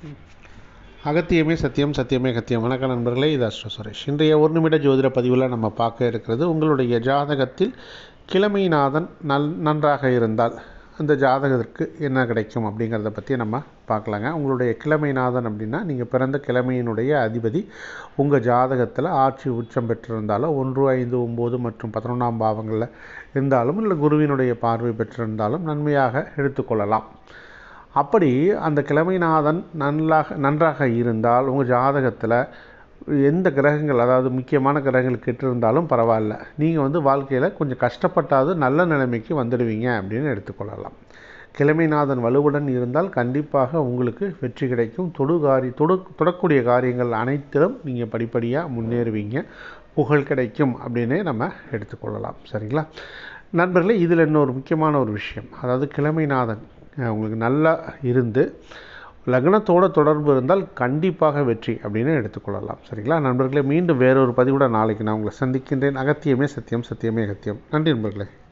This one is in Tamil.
அகத்தியமே சத்தியம் சத்தியமே கத்தியம் வணக்கம் நண்பர்களே இது அஸ்ட்ரோ சுரேஷ் இன்றைய ஒரு நிமிட ஜோதிட பதிவில் நம்ம பார்க்க இருக்கிறது உங்களுடைய ஜாதகத்தில் கிழமைநாதன் நல் நன்றாக இருந்தால் அந்த ஜாதகத்திற்கு என்ன கிடைக்கும் அப்படிங்கிறத பற்றி நம்ம பார்க்கலாங்க உங்களுடைய கிழமைநாதன் அப்படின்னா நீங்கள் பிறந்த கிழமையினுடைய அதிபதி உங்கள் ஜாதகத்தில் ஆட்சி உச்சம் பெற்றிருந்தாலும் ஒன்று ஐந்து ஒம்பது மற்றும் பதினொன்றாம் பாவங்களில் இருந்தாலும் இல்லை குருவினுடைய பார்வை பெற்றிருந்தாலும் நன்மையாக எடுத்துக்கொள்ளலாம் அப்படி அந்த கிழமைநாதன் நன்றாக நன்றாக இருந்தால் உங்கள் ஜாதகத்தில் எந்த கிரகங்கள் அதாவது முக்கியமான கிரகங்கள் கெட்டிருந்தாலும் பரவாயில்ல நீங்கள் வந்து வாழ்க்கையில் கொஞ்சம் கஷ்டப்பட்டாவது நல்ல நிலைமைக்கு வந்துடுவீங்க அப்படின்னு எடுத்துக்கொள்ளலாம் கிழமைநாதன் வலுவுடன் இருந்தால் கண்டிப்பாக உங்களுக்கு வெற்றி கிடைக்கும் தொடு காரி தொடு தொடக்கூடிய காரியங்கள் அனைத்திலும் நீங்கள் படிப்படியாக முன்னேறுவீங்க புகழ் கிடைக்கும் அப்படின்னே நம்ம எடுத்துக்கொள்ளலாம் சரிங்களா நண்பர்களே இதில் இன்னொரு முக்கியமான ஒரு விஷயம் அதாவது கிழமைநாதன் உங்களுக்கு நல்லா இருந்து லக்னத்தோட தொடர்பு இருந்தால் கண்டிப்பாக வெற்றி அப்படின்னு எடுத்துக்கொள்ளலாம் சரிங்களா நண்பர்களே மீண்டும் வேறொரு பதிவுடன் நாளைக்கு நான் உங்களை சந்திக்கின்றேன் அகத்தியமே சத்தியம் சத்தியமே அகத்தியம் நன்றி நண்பர்களே